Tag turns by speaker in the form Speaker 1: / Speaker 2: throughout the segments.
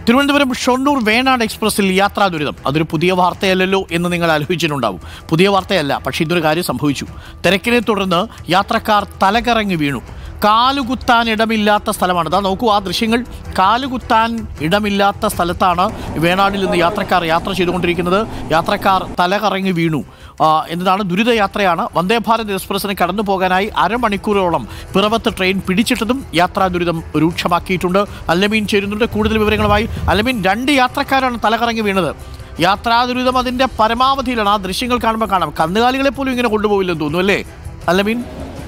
Speaker 1: തിരുവനന്തപുരം ഷൊർണൂർ വേണാട് എക്സ്പ്രസിൽ യാത്രാ ദുരിതം അതൊരു പുതിയ വാർത്തയല്ലല്ലോ എന്ന് നിങ്ങൾ ആലോചിച്ചിട്ടുണ്ടാവും പുതിയ വാർത്തയല്ല പക്ഷേ ഇതൊരു കാര്യം സംഭവിച്ചു തിരക്കിനെ തുടർന്ന് യാത്രക്കാർ തലകറങ്ങി വീണു കാലുകുത്താൻ ഇടമില്ലാത്ത സ്ഥലമാണ് ഇതാ നോക്കൂ ആ ദൃശ്യങ്ങൾ കാലുകുത്താൻ ഇടമില്ലാത്ത സ്ഥലത്താണ് വേണാടിൽ നിന്ന് യാത്രക്കാർ യാത്ര ചെയ്തുകൊണ്ടിരിക്കുന്നത് യാത്രക്കാർ തലകറങ്ങി വീണു ആ, എന്നതാണ് ദുരിതയാത്രയാണ് വന്ദേ ഭാരത് എക്സ്പ്രസിന് കടന്നു പോകാനായി അരമണിക്കൂറോളം പിറവത്ത് ട്രെയിൻ പിടിച്ചിട്ടതും യാത്രാ ദുരിതം രൂക്ഷമാക്കിയിട്ടുണ്ട് അല്ലമീൻ ചേരുന്നുണ്ട് കൂടുതൽ വിവരങ്ങളുമായി അല്ലമീൻ രണ്ട് യാത്രക്കാരാണ് തലകറങ്ങി വീണത് യാത്രാ ദുരിതം അതിന്റെ പരമാവധിയിലാണ് ആ ദൃശ്യങ്ങൾ കാണുമ്പോൾ കാണാം കന്നുകാലികളെ പോലും ഇങ്ങനെ കൊണ്ടുപോകില്ലെന്ന് തോന്നുന്നു അല്ലേ അല്ലമീൻ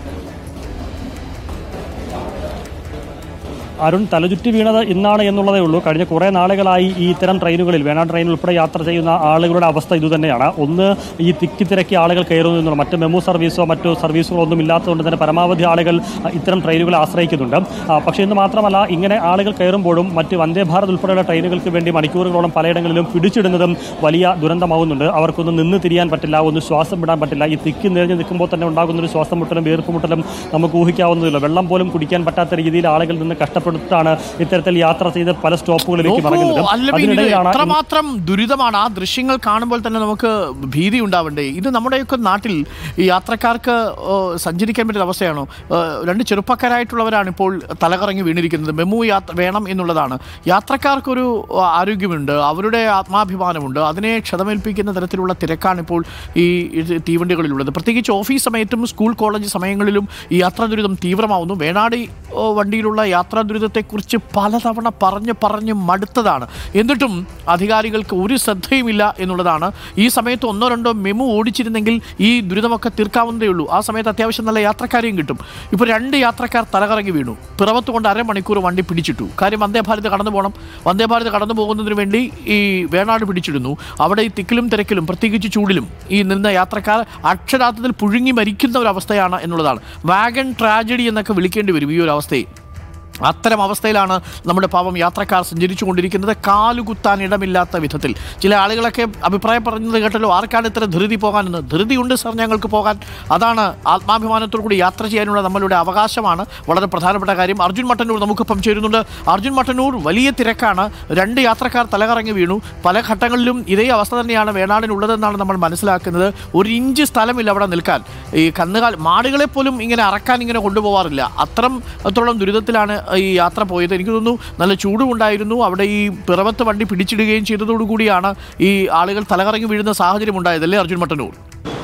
Speaker 2: അരുൺ തലചുറ്റി വീണത് ഇന്നാണ് എന്നുള്ളതേ ഉള്ളൂ കഴിഞ്ഞ കുറേ നാളുകളായി ഈ ഇത്തരം ട്രെയിനുകളിൽ വേണ ട്രെയിൻ ഉൾപ്പെടെ യാത്ര ചെയ്യുന്ന ആളുകളുടെ അവസ്ഥ ഇതുതന്നെയാണ് ഒന്ന് ഈ തിക്കി തിരക്കി ആളുകൾ കയറുന്നു എന്നുള്ള മറ്റ് മെമു സർവീസോ മറ്റു സർവീസുകളോ ഒന്നും ഇല്ലാത്തതുകൊണ്ട് തന്നെ പരമാവധി ആളുകൾ ആ, ഇത്തരം ട്രെയിനുകളെ ആശ്രയിക്കുന്നുണ്ട് ആ, പക്ഷേ ഇന്ന് മാത്രമല്ല ഇങ്ങനെ ആളുകൾ കയറുമ്പോഴും മറ്റ് വന്ദേ ഭാരത് ഉൾപ്പെടെയുള്ള ട്രെയിനുകൾക്ക് വേണ്ടി മണിക്കൂറുകളോളം പലയിടങ്ങളിലും പിടിച്ചിടുന്നതും വലിയ ദുരന്തമാവുന്നുണ്ട് അവർക്കൊന്ന് നിന്ന് തിരിയാൻ പറ്റില്ല ഒന്ന് ശ്വാസം വിടാൻ പറ്റില്ല ഈ തിക്കി നിറഞ്ഞ് നിൽക്കുമ്പോൾ തന്നെ ഉണ്ടാകുന്ന ഒരു ശ്വാസം മുട്ടലും വീർപ്പ് മുട്ടലും നമുക്ക് ഊഹിക്കാവുന്നതില്ല വെള്ളം പോലും കുടിക്കാൻ പറ്റാത്ത രീതിയിൽ ആളുകൾ നിന്ന് കഷ്ടപ്പെടുത്തിട്ടാണ് ഇത്തരത്തിൽ യാത്ര ചെയ്ത് പല സ്റ്റോപ്പുകളിലേക്ക്
Speaker 1: നോക്കൂ,
Speaker 2: മടങ്ങുന്നത്
Speaker 1: അല്ലമീൻ, ഇത്
Speaker 2: അതിനിടയിലാണ് ഇന്ന്
Speaker 1: എത്രമാത്രം ദുരിതമാണ് ആ ദൃശ്യങ്ങൾ കാണുമ്പോൾ തന്നെ നമുക്ക് ഭീതി ഉണ്ടാവണ്ടേ ഇത് നമ്മുടെയൊക്കെ നാട്ടിൽ ഈ യാത്രക്കാർക്ക് ഓ, സഞ്ചരിക്കാൻ പറ്റുന്ന അവസ്ഥയാണോ ഏ, രണ്ട് ചെറുപ്പക്കാരായിട്ടുള്ളവരാണ് ഇപ്പോൾ തലകറങ്ങി വീണിരിക്കുന്നത് മെമു യാത്ര വേണം എന്നുള്ളതാണ് യാത്രക്കാർക്കൊരു ആ, ആരോഗ്യമുണ്ട് അവരുടെ ആത്മാഭിമാനമുണ്ട് അതിനെ ക്ഷതമേൽപ്പിക്കുന്ന തരത്തിലുള്ള തിരക്കാണ് ഇപ്പോൾ ഈ ഇത് തീവണ്ടികളിലുള്ളത് പ്രത്യേകിച്ച് ഓഫീസ് സമയത്തും സ്കൂൾ കോളേജ് സമയങ്ങളിലും ഈ യാത്രാ ദുരിതം തീവ്രമാവുന്നു വേണാടി ഓ, വണ്ടിയിലുള്ള യാത്രാ ദുരിതത്തെക്കുറിച്ച് പലതവണ പറഞ്ഞ് പറഞ്ഞ് മടുത്തതാണ് എന്നിട്ടും അധികാരികൾക്ക് ഒരു ശ്രദ്ധയുമില്ല എന്നുള്ളതാണ് ഈ സമയത്ത് ഒന്നോ രണ്ടോ മെമു ഓടിച്ചിരുന്നെങ്കിൽ ഈ ദുരിതമൊക്കെ തീർക്കാവുന്നതേ ഉള്ളൂ ആ സമയത്ത് അത്യാവശ്യം നല്ല യാത്രക്കാരെയും കിട്ടും ഇപ്പോൾ രണ്ട് യാത്രക്കാർ തലകറങ്ങി വീണു പിറവത്ത് കൊണ്ട് അരമണിക്കൂർ വണ്ടി പിടിച്ചിട്ടു കാര്യം വന്ദേ ഭാരത് കടന്നു പോകണം വന്ദേ ഭാരത് കടന്നു പോകുന്നതിന് വേണ്ടി ഈ വേണാട് പിടിച്ചിടുന്നു അവിടെ ഈ തിക്കിലും തിരക്കിലും പ്രത്യേകിച്ച് ചൂടിലും ഈ നിന്ന യാത്രക്കാർ അക്ഷരാർത്ഥത്തിൽ പുഴുങ്ങി മരിക്കുന്ന ഒരു അവസ്ഥയാണ് എന്നുള്ളതാണ് വാഗൺ ട്രാജഡി എന്നൊക്കെ വിളിക്കേണ്ടി വരും ഈ ഒരു അവസ്ഥയെ അത്തരം അവസ്ഥയിലാണ് നമ്മുടെ പാവം യാത്രക്കാർ സഞ്ചരിച്ചു കൊണ്ടിരിക്കുന്നത് കാലുകുത്താൻ ഇടമില്ലാത്ത വിധത്തിൽ ചില ആളുകളൊക്കെ അഭിപ്രായം പറഞ്ഞത് കേട്ടല്ലോ ആർക്കാണ് ഇത്ര ധൃതി പോകാനെന്ന് ധൃതിയുണ്ട് സാർ ഞങ്ങൾക്ക് പോകാൻ അതാണ് ആത്മാഭിമാനത്തോടു കൂടി യാത്ര ചെയ്യാനുള്ള നമ്മളുടെ അവകാശമാണ് വളരെ പ്രധാനപ്പെട്ട കാര്യം അർജുൻ മട്ടന്നൂർ നമുക്കിപ്പം ചേരുന്നുണ്ട് അർജുൻ മട്ടന്നൂർ വലിയ തിരക്കാണ് രണ്ട് യാത്രക്കാർ തലകറങ്ങി വീണു പല ഘട്ടങ്ങളിലും ഇതേ അവസ്ഥ തന്നെയാണ് വേണാടിനുള്ളതെന്നാണ് നമ്മൾ മനസ്സിലാക്കുന്നത് ഒരു ഇഞ്ച് സ്ഥലമില്ല അവിടെ നിൽക്കാൻ ഈ കന്നുകാൽ മാടുകളെ പോലും ഇങ്ങനെ അറക്കാൻ ഇങ്ങനെ കൊണ്ടുപോകാറില്ല അത്രം അത്രോളം ദുരിതത്തിലാണ് ഈ യാത്ര പോയത് എനിക്ക് തോന്നുന്നു നല്ല ചൂടും ഉണ്ടായിരുന്നു അവിടെ ഈ പിറവത്ത് വണ്ടി പിടിച്ചിടുകയും ചെയ്തതോടുകൂടിയാണ് ഈ ആളുകൾ തലകറങ്ങി വീഴുന്ന സാഹചര്യം ഉണ്ടായതല്ലേ അർജുൻ മട്ടന്നൂർ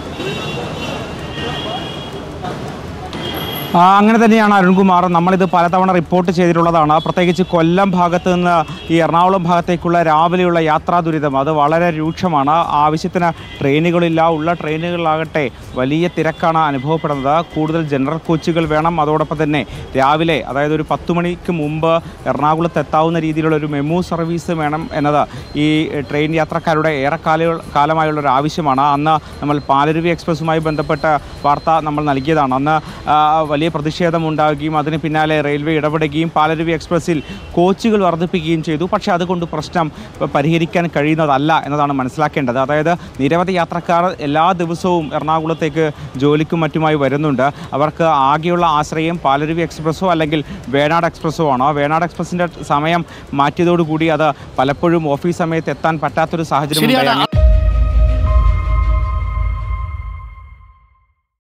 Speaker 3: ആ, അങ്ങനെ തന്നെയാണ് അരുൺകുമാർ നമ്മളിത് പലതവണ റിപ്പോർട്ട് ചെയ്തിട്ടുള്ളതാണ് പ്രത്യേകിച്ച് കൊല്ലം ഭാഗത്ത് നിന്ന് ഈ എറണാകുളം ഭാഗത്തേക്കുള്ള രാവിലെയുള്ള യാത്രാ ദുരിതം അത് വളരെ രൂക്ഷമാണ് ആവശ്യത്തിന് ട്രെയിനുകളില്ല ഉള്ള ട്രെയിനുകളിലാകട്ടെ വലിയ തിരക്കാണ് അനുഭവപ്പെടുന്നത് കൂടുതൽ ജനറൽ കോച്ചുകൾ വേണം അതോടൊപ്പം തന്നെ രാവിലെ അതായത് ഒരു പത്ത് മണിക്ക് മുമ്പ് എറണാകുളത്ത് എത്താവുന്ന രീതിയിലുള്ള ഒരു മെമു സർവീസ് വേണം എന്നത് ഈ ട്രെയിൻ യാത്രക്കാരുടെ ഏറെ കാല കാലമായുള്ള ഒരു ആവശ്യമാണ് അന്ന് നമ്മൾ പാലരുവി എക്സ്പ്രസ്സുമായി ബന്ധപ്പെട്ട വാർത്ത നമ്മൾ നൽകിയതാണ് അന്ന് ആ, വലിയ പ്രതിഷേധം ഉണ്ടാവുകയും അതിന് പിന്നാലെ റെയിൽവേ ഇടപെടുകയും പാലരുവി എക്സ്പ്രസ്സിൽ കോച്ചുകൾ വർദ്ധിപ്പിക്കുകയും ചെയ്തു പക്ഷേ അതുകൊണ്ട് പ്രശ്നം പരിഹരിക്കാൻ കഴിയുന്നതല്ല എന്നതാണ് മനസ്സിലാക്കേണ്ടത് അതായത് നിരവധി യാത്രക്കാർ എല്ലാ ദിവസവും എറണാകുളത്തേക്ക് ജോലിക്കും മറ്റുമായി വരുന്നുണ്ട് അവർക്ക് ആകെയുള്ള ആശ്രയം പാലരുവി എക്സ്പ്രസ്സോ അല്ലെങ്കിൽ വേണാട് എക്സ്പ്രസ്സോ ആണ് വേണാട് എക്സ്പ്രസിൻ്റെ സമയം മാറ്റിയതോടുകൂടി അത് പലപ്പോഴും ഓഫീസ് സമയത്ത് എത്താൻ പറ്റാത്തൊരു സാഹചര്യം
Speaker 1: ശരിയാണ്
Speaker 3: ഉണ്ടായി.